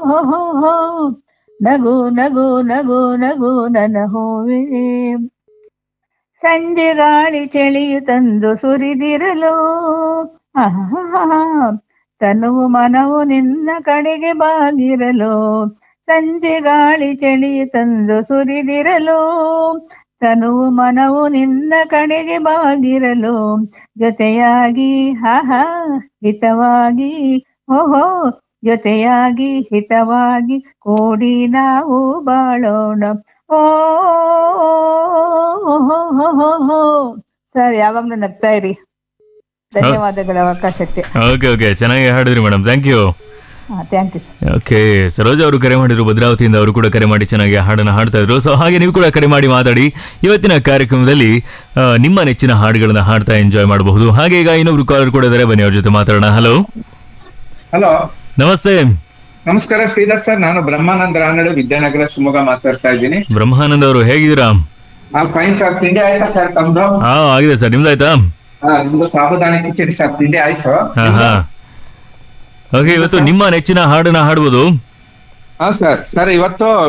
ಹೋ ಹೋ ನಗು ನಗು ನಗು ನಗು ನನ್ನ ಹೂವೇ ಸಂಜೆ ಗಾಳಿ ಚಳಿಯು ತಂದು ಸುರಿದಿರಲು ಆಹಾಹಾಹಾ. ತನುವು ಮನವು ನಿನ್ನ ಕಡೆಗೆ ಬಾಗಿರಲು ಸಂಜೆ ಗಾಳಿ ಚಳಿಯು ತಂದು ಸುರಿದಿರಲು ತನುವು ಮನವು ನಿನ್ನ ಕಡೆಗೆ ಬಾಗಿರಲು ಜೊತೆಯಾಗಿ ಹಾಹಾ ಹಿತವಾಗಿ ಓಹೋ ಜೊತೆಯಾಗಿ ಹಿತವಾಗಿ ಕೂಡಿ ನಾವು ಬಾಳೋಣ ಓ ಸರ್ ಯಾವಾಗ್ಲೂ ನಗ್ತಾ ಇರಿ ಧನ್ಯವಾದಗಳ ಅವಕಾಶಕ್ಕೆ ಓಕೆ ಓಕೆ ಚೆನ್ನಾಗಿ ಹಾಡಿದ್ರಿ ಮೇಡಮ್ ಥ್ಯಾಂಕ್ ಯು ಹಾ thank you sir okay Saroja ಅವರು ಕರೆ ಮಾಡಿದ್ರು ಭದ್ರಾವತಿಯಿಂದ ಅವರು ಕೂಡ ಕರೆ ಮಾಡಿ ಚೆನ್ನಾಗಿ ಹಾಡನ್ನು ಹಾಡ್ತಾ ಇದ್ರು ಸೊ ಹಾಗೆ ನೀವು ಕೂಡ ಕರೆ ಮಾಡಿ ಮಾತಾಡಿ ಇವತ್ತಿನ ಕಾರ್ಯಕ್ರಮದಲ್ಲಿ ಆ, ನಿಮ್ಮ ನೆಚ್ಚಿನ ಹಾಡುಗಳನ್ನ ಹಾಡ್ತಾ ಎಂಜಾಯ್ ಮಾಡಬಹುದು ಹಾಗೆ ಈಗ ಇನ್ನೊಬ್ರು ಕಾಲರ್ ಕೂಡ ಇದ್ದಾರೆ ಬನ್ನಿ ಅವ್ರ ಜೊತೆ ಮಾತಾಡೋಣ ಹಲೋ ಹಲೋ ನಮಸ್ತೆ ನಮಸ್ಕಾರ ಶ್ರೀಧರ್ ಸರ್ ನಾನು ಬ್ರಹ್ಮಾನಂದ ರಾನಡೆ ವಿದ್ಯಾನಗರ ಶಿವಮೊಗ್ಗ ಮಾತಾಡ್ತಾ ಇದ್ದೀನಿ ಬ್ರಹ್ಮಾನಂದ್ ಅವರು ಹೇಗಿದ್ದೀರಾ ಫೈನ್ ಸರ್ ತಿಂಡಿ ಆಯ್ತಾ ಸರ್ ತಮ್ದು ಹಾ ಆಗಿದೆ ಸರ್ ನಿಮ್ದಾಯ್ತಾ ಹಾ, ನಿಮ್ದು ಸಾಬುದಾಣಿ ಕಿಚಡಿ ಸರ್ ತಿಂಡಿ ಆಯ್ತು ಹಾ ಹಾ ಓಕೆ ಇವತ್ತು ನಿಮ್ಮ ನೆಚ್ಚಿನ ಹಾಡನ್ನ ಹಾಡ್ಬೋದು ಹಾ ಸರ್ ಸರ್ ಇವತ್ತು